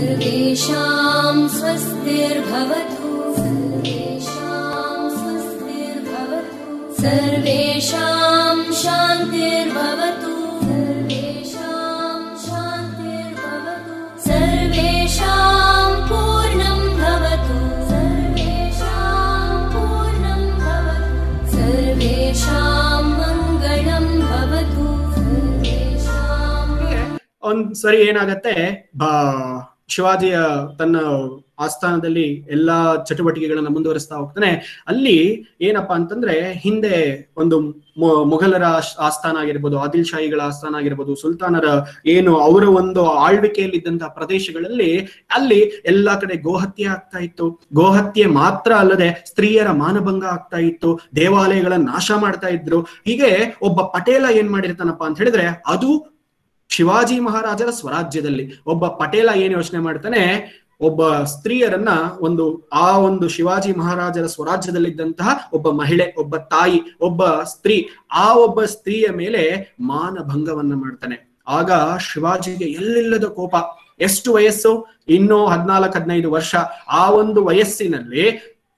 सर्वेषां स्वस्तिर्भवतु सर्वेषां स्वस्तिर्भवतु सर्वेषां शान्तिर्भवतु सर्वेषां शान्तिर्भवतु सर्वेषां पूर्णं भवतु सर्वेषां पूर्णं भवतु सर्वेषां मङ्गलं भवतु सर्वेषां ಒಂದ್ ಸರಿ ಏನಾಗತ್ತೆ ಬಾ ಶಿವಾಜಿಯ ತನ್ನ ಆಸ್ಥಾನದಲ್ಲಿ ಎಲ್ಲಾ ಚಟುವಟಿಕೆಗಳನ್ನ ಮುಂದುವರಿಸ್ತಾ ಹೋಗ್ತಾನೆ ಅಲ್ಲಿ ಏನಪ್ಪಾ ಅಂತಂದ್ರೆ ಹಿಂದೆ ಒಂದು ಮೊ- ಮೊಘಲರ ಆಸ್- ಆಸ್ಥಾನ ಆಗಿರ್ಬೋದು ಆದಿಲ್ ಶಾಹಿಗಳ ಆಸ್ಥಾನ ಆಗಿರ್ಬೋದು ಸುಲ್ತಾನರ ಏನು ಅವರ ಒಂದು ಆಳ್ವಿಕೆಯಲ್ಲಿದ್ದಂತಹ ಪ್ರದೇಶಗಳಲ್ಲಿ ಅಲ್ಲಿ ಎಲ್ಲಾ ಕಡೆ ಗೋಹತ್ಯೆ ಆಗ್ತಾ ಇತ್ತು ಗೋಹತ್ಯೆ ಮಾತ್ರ ಅಲ್ಲದೆ ಸ್ತ್ರೀಯರ ಮಾನಭಂಗ ಆಗ್ತಾ ಇತ್ತು ದೇವಾಲಯಗಳನ್ನ ನಾಶ ಮಾಡ್ತಾ ಇದ್ರು ಹೀಗೆ ಒಬ್ಬ ಪಟೇಲ ಏನ್ ಮಾಡಿರ್ತಾನಪ್ಪ ಅಂತ ಹೇಳಿದ್ರೆ ಅದು ಶಿವಾಜಿ ಮಹಾರಾಜರ ಸ್ವರಾಜ್ಯದಲ್ಲಿ ಒಬ್ಬ ಪಟೇಲ ಏನ್ ಯೋಚನೆ ಮಾಡ್ತಾನೆ ಒಬ್ಬ ಸ್ತ್ರೀಯರನ್ನ ಒಂದು ಆ ಒಂದು ಶಿವಾಜಿ ಮಹಾರಾಜರ ಸ್ವರಾಜ್ಯದಲ್ಲಿದ್ದಂತಹ ಒಬ್ಬ ಮಹಿಳೆ ಒಬ್ಬ ತಾಯಿ ಒಬ್ಬ ಸ್ತ್ರೀ ಆ ಒಬ್ಬ ಸ್ತ್ರೀಯ ಮೇಲೆ ಮಾನಭಂಗವನ್ನ ಮಾಡ್ತಾನೆ ಆಗ ಶಿವಾಜಿಗೆ ಎಲ್ಲಿಲ್ಲದ ಕೋಪ ಎಷ್ಟು ವಯಸ್ಸು ಇನ್ನೂ ಹದ್ನಾಲ್ಕು ಹದಿನೈದು ವರ್ಷ ಆ ಒಂದು ವಯಸ್ಸಿನಲ್ಲಿ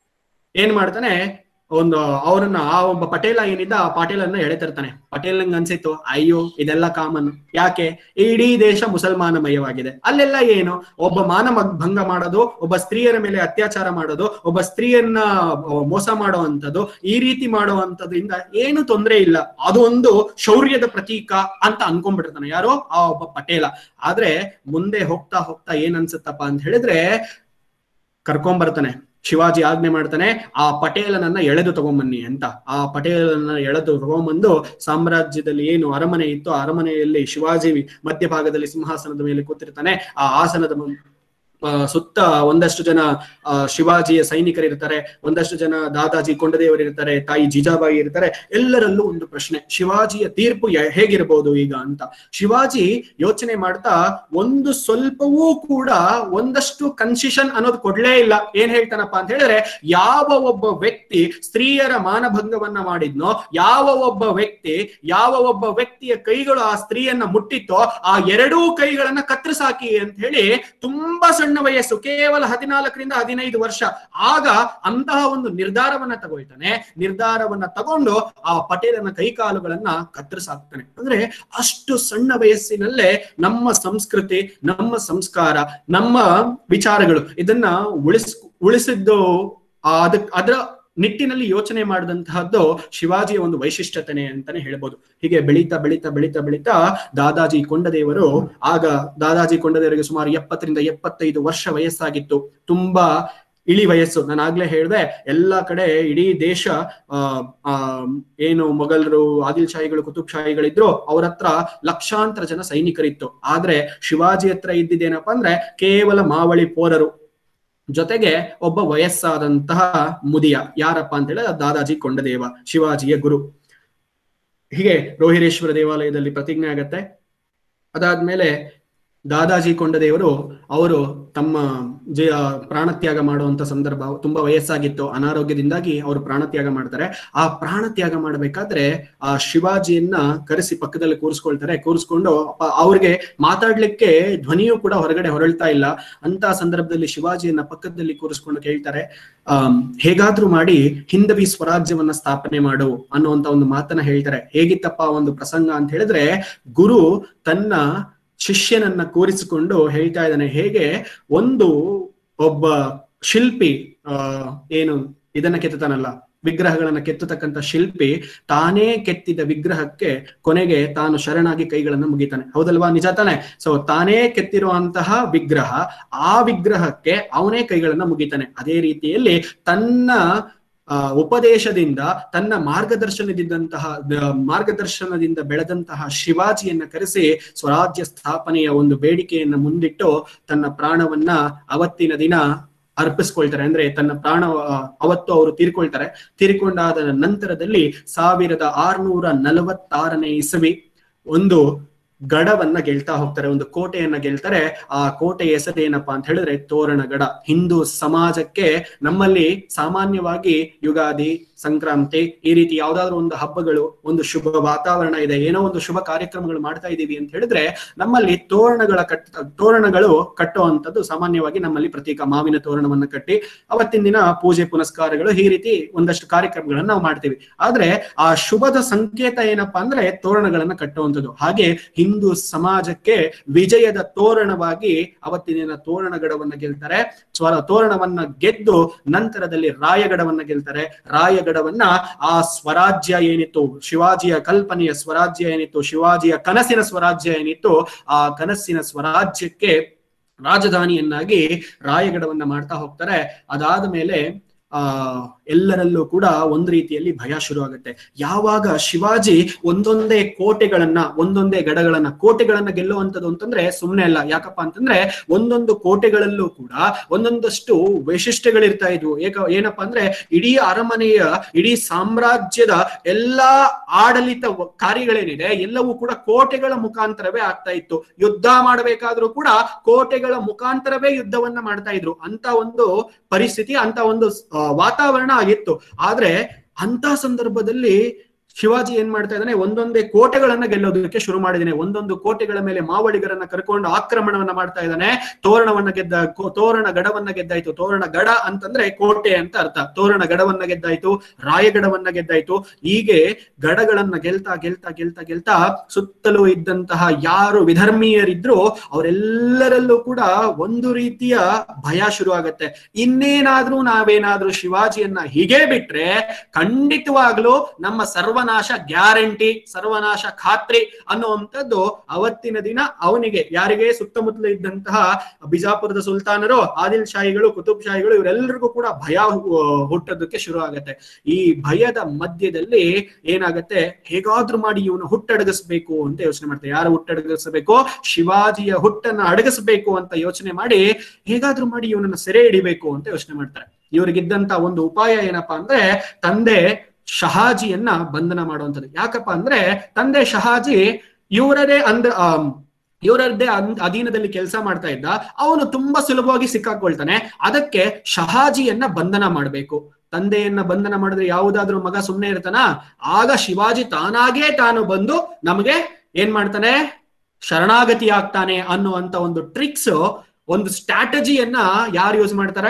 ಏನ್ ಮಾಡ್ತಾನೆ ಒಂದು ಅವರನ್ನ ಆ ಒಬ್ಬ ಪಟೇಲ ಏನಿದ್ದ ಆ ಪಾಟೇಲನ್ನ ಎಳೆ ತರ್ತಾನೆ ಪಟೇಲ್ ನಂಗೆ ಅನ್ಸಿತ್ತು ಅಯ್ಯೋ ಇದೆಲ್ಲ ಕಾಮನ್ ಯಾಕೆ ಇಡೀ ದೇಶ ಮುಸಲ್ಮಾನಮಯವಾಗಿದೆ ಅಲ್ಲೆಲ್ಲ ಏನು ಒಬ್ಬ ಮಾನ ಭಂಗ ಮಾಡೋದು ಒಬ್ಬ ಸ್ತ್ರೀಯರ ಮೇಲೆ ಅತ್ಯಾಚಾರ ಮಾಡೋದು ಒಬ್ಬ ಸ್ತ್ರೀಯನ್ನ ಅಹ್, ಮೋಸ ಮಾಡುವಂಥದ್ದು ಈ ರೀತಿ ಮಾಡುವಂಥದ್ರಿಂದ ಏನು ತೊಂದರೆ ಇಲ್ಲ ಅದು ಒಂದು ಶೌರ್ಯದ ಪ್ರತೀಕ ಅಂತ ಅನ್ಕೊಂಡ್ಬಿಟ್ಟಿರ್ತಾನೆ ಯಾರೋ ಆ ಒಬ್ಬ ಪಟೇಲ ಆದ್ರೆ ಮುಂದೆ ಹೋಗ್ತಾ ಹೋಗ್ತಾ ಏನ್ ಅನ್ಸುತ್ತಪ್ಪ ಅಂತ ಹೇಳಿದ್ರೆ ಕರ್ಕೊಂಬರ್ತಾನೆ ಶಿವಾಜಿ ಆಜ್ಞೆ ಮಾಡ್ತಾನೆ ಆ ಪಟೇಲನನ್ನ ಎಳೆದು ತಗೊಂಬನ್ನಿ ಅಂತ ಆ ಪಟೇಲನನ್ನ ಎಳೆದು ತಗೊಂಬಂದು ಸಾಮ್ರಾಜ್ಯದಲ್ಲಿ ಏನು ಅರಮನೆ ಇತ್ತು ಆ ಅರಮನೆಯಲ್ಲಿ ಶಿವಾಜಿ ಮಧ್ಯಭಾಗದಲ್ಲಿ ಸಿಂಹಾಸನದ ಮೇಲೆ ಕೂತಿರ್ತಾನೆ ಆ ಆಸನದ ಮು- ಆ, ಸುತ್ತ ಒಂದಷ್ಟು ಜನ ಆ, ಶಿವಾಜಿಯ ಸೈನಿಕರಿರ್ತಾರೆ ಒಂದಷ್ಟು ಜನ ದಾದಾಜಿ ಕೊಂಡದೇವರು ಇರ್ತಾರೆ ತಾಯಿ ಜೀಜಾಬಾಯಿ ಇರ್ತಾರೆ ಎಲ್ಲರಲ್ಲೂ ಒಂದು ಪ್ರಶ್ನೆ ಶಿವಾಜಿಯ ತೀರ್ಪು ಯ- ಹೇಗಿರ್ಬೋದು ಈಗ ಅಂತ ಶಿವಾಜಿ ಯೋಚನೆ ಮಾಡ್ತಾ ಒಂದು ಸ್ವಲ್ಪವೂ ಕೂಡ ಒಂದಷ್ಟು ಕನ್ಸಿಷನ್ ಅನ್ನೋದು ಕೊಡ್ಲೇ ಇಲ್ಲ ಏನ್ ಹೇಳ್ತಾನಪ್ಪ ಅಂತ ಹೇಳಿದ್ರೆ ಯಾವ ಒಬ್ಬ ವ್ಯಕ್ತಿ ಸ್ತ್ರೀಯರ ಮಾನಭಂಗವನ್ನ ಮಾಡಿದ್ನೋ ಯಾವ ಒಬ್ಬ ವ್ಯಕ್ತಿ ಯಾವ ಒಬ್ಬ ವ್ಯಕ್ತಿಯ ಕೈಗಳು ಆ ಸ್ತ್ರೀಯನ್ನ ಮುಟ್ಟಿತ್ತೋ ಆ ಎರಡೂ ಕೈಗಳನ್ನ ಕತ್ತರಿಸಾಕಿ ಅಂತ ಹೇಳಿ ತುಂಬಾ ಸಣ್ಣ ವಯಸ್ಸು ಕೇವಲ ಹದಿನಾಲ್ಕರಿಂದ ಹದಿನೈದು ವರ್ಷ ಆಗ ಅಂತಹ ಒಂದು ನಿರ್ಧಾರವನ್ನ ತಗೊಳ್ತಾನೆ ನಿರ್ಧಾರವನ್ನ ತಗೊಂಡು ಆ ಪಟೇಲನ ಕೈಕಾಲುಗಳನ್ನ ಕತ್ತರಿಸಾಕ್ತಾನೆ ಅಂದ್ರೆ ಅಷ್ಟು ಸಣ್ಣ ವಯಸ್ಸಿನಲ್ಲೇ ನಮ್ಮ ಸಂಸ್ಕೃತಿ ನಮ್ಮ ಸಂಸ್ಕಾರ ನಮ್ಮ ವಿಚಾರಗಳು ಇದನ್ನ ಉಳಿಸ್ ಉಳಿಸಿದ್ದು ಆ, ಅದಕ್ ಅದರ ನಿಟ್ಟಿನಲ್ಲಿ ಯೋಚನೆ ಮಾಡಿದಂತಹದ್ದು ಶಿವಾಜಿಯ ಒಂದು ವೈಶಿಷ್ಟ್ಯತೆ ಅಂತಾನೆ ಹೇಳ್ಬೋದು ಹೀಗೆ ಬೆಳೀತಾ ಬೆಳೀತಾ ಬೆಳೀತಾ ಬೆಳೀತಾ ದಾದಾಜಿ ಕೊಂಡದೇವರು ಆಗ ದಾದಾಜಿ ಕೊಂಡದೇವರಿಗೆ ಸುಮಾರು ಎಪ್ಪತ್ತರಿಂದ ಎಪ್ಪತ್ತೈದು ವರ್ಷ ವಯಸ್ಸಾಗಿತ್ತು ತುಂಬಾ ಇಳಿ ವಯಸ್ಸು ನಾನು ಆಗ್ಲೇ ಹೇಳ್ದೆ ಎಲ್ಲಾ ಕಡೆ ಇಡೀ ದೇಶ ಆ ಆ ಏನು ಮೊಘಲರು ಆದಿಲ್ ಶಾಹಿಗಳು ಕುತುಬ್ ಶಾಹಿಗಳಿದ್ರು ಅವ್ರ ಹತ್ರ ಲಕ್ಷಾಂತರ ಜನ ಸೈನಿಕರಿತ್ತು ಆದ್ರೆ ಶಿವಾಜಿ ಹತ್ರ ಇದ್ದಿದ್ದೇನಪ್ಪಾ ಅಂದ್ರೆ ಕೇವಲ ಮಾವಳಿ ಪೋರರು ಜೊತೆಗೆ ಒಬ್ಬ ವಯಸ್ಸಾದಂತಹ ಮುದಿಯ ಯಾರಪ್ಪ ಅಂತ ಹೇಳಿದ್ರೆ ದಾದಾಜಿ ಕೊಂಡದೇವ ಶಿವಾಜಿಯ ಗುರು ಹೀಗೆ ರೋಹಿರೇಶ್ವರ ದೇವಾಲಯದಲ್ಲಿ ಪ್ರತಿಜ್ಞೆ ಆಗತ್ತೆ ಅದಾದ್ಮೇಲೆ ದಾದಾಜಿ ಕೊಂಡದೇವರು ಅವರು ತಮ್ಮ ಜ ಪ್ರಾಣತ್ಯಾಗ ಮಾಡುವಂತ ಸಂದರ್ಭ ತುಂಬಾ ವಯಸ್ಸಾಗಿತ್ತು ಅನಾರೋಗ್ಯದಿಂದಾಗಿ ಅವರು ಪ್ರಾಣತ್ಯಾಗ ಮಾಡ್ತಾರೆ ಆ ಪ್ರಾಣತ್ಯಾಗ ಮಾಡ್ಬೇಕಾದ್ರೆ ಆ ಶಿವಾಜಿಯನ್ನ ಕರೆಸಿ ಪಕ್ಕದಲ್ಲಿ ಕೂರಿಸ್ಕೊಳ್ತಾರೆ ಕೂರಿಸ್ಕೊಂಡು ಅಪ್ಪ ಅವ್ರಿಗೆ ಮಾತಾಡ್ಲಿಕ್ಕೆ ಧ್ವನಿಯೂ ಕೂಡ ಹೊರಗಡೆ ಹೊರಳ್ತಾ ಇಲ್ಲ ಅಂತ ಸಂದರ್ಭದಲ್ಲಿ ಶಿವಾಜಿಯನ್ನ ಪಕ್ಕದಲ್ಲಿ ಕೂರಿಸ್ಕೊಂಡು ಕೇಳ್ತಾರೆ ಆಮ್, ಹೇಗಾದ್ರೂ ಮಾಡಿ ಹಿಂದವಿ ಸ್ವರಾಜ್ಯವನ್ನ ಸ್ಥಾಪನೆ ಮಾಡು ಅನ್ನುವಂತ ಒಂದು ಮಾತನ್ನ ಹೇಳ್ತಾರೆ ಹೇಗಿತ್ತಪ್ಪ ಆ ಒಂದು ಪ್ರಸಂಗ ಅಂತ ಹೇಳಿದ್ರೆ ಗುರು ತನ್ನ ಶಿಷ್ಯನನ್ನ ಕೂರಿಸಿಕೊಂಡು ಹೇಳ್ತಾ ಇದ್ದಾನೆ ಹೇಗೆ ಒಂದು ಒಬ್ಬ ಶಿಲ್ಪಿ ಆ ಏನು ಇದನ್ನ ಕೆತ್ತತಾನಲ್ಲ ವಿಗ್ರಹಗಳನ್ನ ಕೆತ್ತತಕ್ಕಂತ ಶಿಲ್ಪಿ ತಾನೇ ಕೆತ್ತಿದ ವಿಗ್ರಹಕ್ಕೆ ಕೊನೆಗೆ ತಾನು ಶರಣಾಗಿ ಕೈಗಳನ್ನ ಮುಗಿತಾನೆ ಹೌದಲ್ವಾ ನಿಜ ತಾನೆ ಸೊ ತಾನೇ ಕೆತ್ತಿರುವಂತಹ ವಿಗ್ರಹ ಆ ವಿಗ್ರಹಕ್ಕೆ ಅವನೇ ಕೈಗಳನ್ನ ಮುಗಿತಾನೆ ಅದೇ ರೀತಿಯಲ್ಲಿ ತನ್ನ ಆ, ಉಪದೇಶದಿಂದ ತನ್ನ ಮಾರ್ಗದರ್ಶನದಿಂದಂತಹ ದ- ಮಾರ್ಗದರ್ಶನದಿಂದ ಬೆಳೆದಂತಹ ಶಿವಾಜಿಯನ್ನ ಕರೆಸಿ ಸ್ವರಾಜ್ಯ ಸ್ಥಾಪನೆಯ ಒಂದು ಬೇಡಿಕೆಯನ್ನ ಮುಂದಿಟ್ಟು ತನ್ನ ಪ್ರಾಣವನ್ನ ಅವತ್ತಿನ ದಿನ ಅರ್ಪಿಸ್ಕೊಳ್ತಾರೆ ಅಂದ್ರೆ ತನ್ನ ಪ್ರಾಣ ಆ, ಅವತ್ತು ಅವರು ತೀರ್ಕೊಳ್ತಾರೆ ತೀರ್ಕೊಂಡಾದ ನಂತರದಲ್ಲಿ ಸಾವಿರದ ಆರ್ನೂರ ನಲವತ್ತಾರನೇ ಇಸವಿ ಒಂದು ಗಡವನ್ನ ಗೆಲ್ತಾ ಹೋಗ್ತಾರೆ ಒಂದು ಕೋಟೆಯನ್ನ ಗೆಲ್ತಾರೆ ಆ ಕೋಟೆ ಹೆಸರು ಏನಪ್ಪಾ ಅಂತ ಹೇಳಿದ್ರೆ ತೋರಣಗಡ ಹಿಂದೂ ಸಮಾಜಕ್ಕೆ ನಮ್ಮಲ್ಲಿ ಸಾಮಾನ್ಯವಾಗಿ ಯುಗಾದಿ ಸಂಕ್ರಾಂತಿ ಈ ರೀತಿ ಯಾವ್ದಾದ್ರು ಒಂದು ಹಬ್ಬಗಳು ಒಂದು ಶುಭ ವಾತಾವರಣ ಇದೆ ಏನೋ ಒಂದು ಶುಭ ಕಾರ್ಯಕ್ರಮಗಳು ಮಾಡ್ತಾ ಇದೀವಿ ಅಂತ ಹೇಳಿದ್ರೆ ನಮ್ಮಲ್ಲಿ ತೋರಣಗಳ ಕಟ್ ತೋರಣಗಳು ಕಟ್ಟುವಂಥದ್ದು ಸಾಮಾನ್ಯವಾಗಿ ನಮ್ಮಲ್ಲಿ ಪ್ರತೀಕ ಮಾವಿನ ತೋರಣವನ್ನ ಕಟ್ಟಿ ಅವತ್ತಿನ ದಿನ ಪೂಜೆ ಪುನಸ್ಕಾರಗಳು ಈ ರೀತಿ ಒಂದಷ್ಟು ಕಾರ್ಯಕ್ರಮಗಳನ್ನ ನಾವು ಮಾಡ್ತೀವಿ ಆದ್ರೆ ಆ ಶುಭದ ಸಂಕೇತ ಏನಪ್ಪಾ ಅಂದ್ರೆ ತೋರಣಗಳನ್ನ ಕಟ್ಟುವಂಥದ್ದು ಹಾಗೆ ಹಿಂದೂ ಸಮಾಜಕ್ಕೆ ವಿಜಯದ ತೋರಣವಾಗಿ ಅವತ್ತಿನ ದಿನ ತೋರಣಗಡವನ್ನ ಗೆಲ್ತಾರೆ ಸ್ವರ ತೋರಣವನ್ನ ಗೆದ್ದು ನಂತರದಲ್ಲಿ ರಾಯಗಡವನ್ನ ಗೆಲ್ತಾರೆ ರಾಯಗಡವನ್ನ ಆ ಸ್ವರಾಜ್ಯ ಏನಿತ್ತು ಶಿವಾಜಿಯ ಕಲ್ಪನೆಯ ಸ್ವರಾಜ್ಯ ಏನಿತ್ತು ಶಿವಾಜಿಯ ಕನಸಿನ ಸ್ವರಾಜ್ಯ ಏನಿತ್ತು ಆ ಕನಸಿನ ಸ್ವರಾಜ್ಯಕ್ಕೆ ರಾಜಧಾನಿಯನ್ನಾಗಿ ರಾಯಗಡವನ್ನ ಮಾಡ್ತಾ ಹೋಗ್ತಾರೆ ಅದಾದ ಮೇಲೆ ಆ ಎಲ್ಲರಲ್ಲೂ ಕೂಡ ಒಂದು ರೀತಿಯಲ್ಲಿ ಭಯ ಶುರು ಆಗುತ್ತೆ ಯಾವಾಗ ಶಿವಾಜಿ ಒಂದೊಂದೇ ಕೋಟೆಗಳನ್ನ ಒಂದೊಂದೇ ಗಡಗಳನ್ನ ಕೋಟೆಗಳನ್ನ ಗೆಲ್ಲುವಂಥದ್ದು ಅಂತಂದ್ರೆ ಸುಮ್ಮನೆ ಅಲ್ಲ ಯಾಕಪ್ಪ ಅಂತಂದ್ರೆ ಒಂದೊಂದು ಕೋಟೆಗಳಲ್ಲೂ ಕೂಡ ಒಂದೊಂದಷ್ಟು ವೈಶಿಷ್ಟ್ಯಗಳಿರ್ತಾ ಇದ್ವು ಏಕ ಏನಪ್ಪಾ ಅಂದ್ರೆ ಇಡೀ ಅರಮನೆಯ ಇಡೀ ಸಾಮ್ರಾಜ್ಯದ ಎಲ್ಲಾ ಆಡಳಿತ ವ- ಕಾರ್ಯಗಳೇನಿದೆ ಎಲ್ಲವೂ ಕೂಡ ಕೋಟೆಗಳ ಮುಖಾಂತರವೇ ಆಗ್ತಾ ಇತ್ತು ಯುದ್ಧ ಮಾಡಬೇಕಾದ್ರೂ ಕೂಡ ಕೋಟೆಗಳ ಮುಖಾಂತರವೇ ಯುದ್ಧವನ್ನ ಮಾಡ್ತಾ ಇದ್ರು ಅಂತ ಒಂದು ಪರಿಸ್ಥಿತಿ ಅಂತ ಒಂದು ಆ, ವಾತಾವರಣ ಆಗಿತ್ತು ಆದ್ರೆ ಅಂತ ಸಂದರ್ಭದಲ್ಲಿ ಶಿವಾಜಿ ಏನ್ ಮಾಡ್ತಾ ಇದ್ದಾನೆ ಒಂದೊಂದೇ ಕೋಟೆಗಳನ್ನ ಗೆಲ್ಲೋದಕ್ಕೆ ಶುರು ಮಾಡಿದ್ದಾನೆ ಒಂದೊಂದು ಕೋಟೆಗಳ ಮೇಲೆ ಮಾವಳಿಗರನ್ನ ಕರ್ಕೊಂಡು ಆಕ್ರಮಣವನ್ನ ಮಾಡ್ತಾ ಇದ್ದಾನೆ ತೋರಣವನ್ನ ಗೆದ್ದ ಕೋ- ತೋರಣ ಗಡವನ್ನ ಗೆದ್ದಾಯ್ತು ತೋರಣ ಗಡ ಅಂತಂದ್ರೆ ಕೋಟೆ ಅಂತ ಅರ್ಥ ತೋರಣ ಗಡವನ್ನ ಗೆದ್ದಾಯ್ತು ರಾಯಗಡವನ್ನ ಗೆದ್ದಾಯ್ತು ಹೀಗೆ ಗಡಗಳನ್ನ ಗೆಲ್ತಾ ಗೆಲ್ತಾ ಗೆಲ್ತಾ ಗೆಲ್ತಾ ಸುತ್ತಲೂ ಇದ್ದಂತಹ ಯಾರು ವಿಧರ್ಮೀಯರಿದ್ರು ಅವರೆಲ್ಲರಲ್ಲೂ ಕೂಡ ಒಂದು ರೀತಿಯ ಭಯ ಶುರು ಆಗತ್ತೆ ಇನ್ನೇನಾದ್ರೂ ನಾವೇನಾದ್ರೂ ಶಿವಾಜಿಯನ್ನ ಹೀಗೆ ಬಿಟ್ರೆ ಖಂಡಿತವಾಗ್ಲೂ ನಮ್ಮ ಸರ್ವನಾಶ ಗ್ಯಾರಂಟಿ ಸರ್ವನಾಶ ಖಾತ್ರಿ ಅನ್ನುವಂಥದ್ದು ಅವತ್ತಿನ ದಿನ ಅವನಿಗೆ ಯಾರಿಗೆ ಸುತ್ತಮುತ್ತಲು ಇದ್ದಂತಹ ಬಿಜಾಪುರದ ಸುಲ್ತಾನರು ಆದಿಲ್ ಶಾಹಿಗಳು ಕುತುಬ್ ಶಾಹಿಗಳು ಇವರೆಲ್ಲರಿಗೂ ಕೂಡ ಭಯ ಹು- ಹುಟ್ಟೋದಕ್ಕೆ ಶುರು ಆಗತ್ತೆ ಈ ಭಯದ ಮಧ್ಯದಲ್ಲಿ ಏನಾಗತ್ತೆ ಹೇಗಾದ್ರೂ ಮಾಡಿ ಇವನು ಹುಟ್ಟಡಗಿಸ್ಬೇಕು ಅಂತ ಯೋಚನೆ ಮಾಡ್ತಾರೆ ಯಾರು ಹುಟ್ಟಡಗಿಸಬೇಕು ಶಿವಾಜಿಯ ಹುಟ್ಟನ್ನ ಅಡಗಿಸ್ಬೇಕು ಅಂತ ಯೋಚನೆ ಮಾಡಿ ಹೇಗಾದ್ರೂ ಮಾಡಿ ಇವನನ್ನ ಸೆರೆ ಹಿಡಿಬೇಕು ಅಂತ ಯೋಚನೆ ಮಾಡ್ತಾರೆ ಇವ್ರಿಗಿದ್ದಂತ ಒಂದು ಉಪಾಯ ಏನಪ್ಪಾ ಅಂದ್ರೆ ತಂದೆ ಶಹಾಜಿಯನ್ನ ಬಂಧನ ಮಾಡುವಂಥದ್ದು ಯಾಕಪ್ಪ ಅಂದ್ರೆ ತಂದೆ ಶಹಾಜಿ ಇವರದೇ ಅಂದ ಆಮ್, ಇವರದ್ದೇ ಅನ್- ಅಧೀನದಲ್ಲಿ ಕೆಲಸ ಮಾಡ್ತಾ ಇದ್ದ ಅವನು ತುಂಬಾ ಸುಲಭವಾಗಿ ಸಿಕ್ಕಾಕೊಳ್ತಾನೆ ಅದಕ್ಕೆ ಶಹಾಜಿಯನ್ನ ಬಂಧನ ಮಾಡಬೇಕು ತಂದೆಯನ್ನ ಬಂಧನ ಮಾಡಿದ್ರೆ ಯಾವುದಾದ್ರೂ ಮಗ ಸುಮ್ಮನೆ ಇರ್ತಾನ ಆಗ ಶಿವಾಜಿ ತಾನಾಗೇ ತಾನು ಬಂದು ನಮಗೆ ಏನ್ ಮಾಡ್ತಾನೆ ಶರಣಾಗತಿ ಆಗ್ತಾನೆ ಅನ್ನುವಂತ ಒಂದು ಟ್ರಿಕ್ಸ್ ಒಂದು ಸ್ಟ್ರಾಟಜಿಯನ್ನ ಯಾರು ಯೂಸ್ ಮಾಡ್ತಾರೆ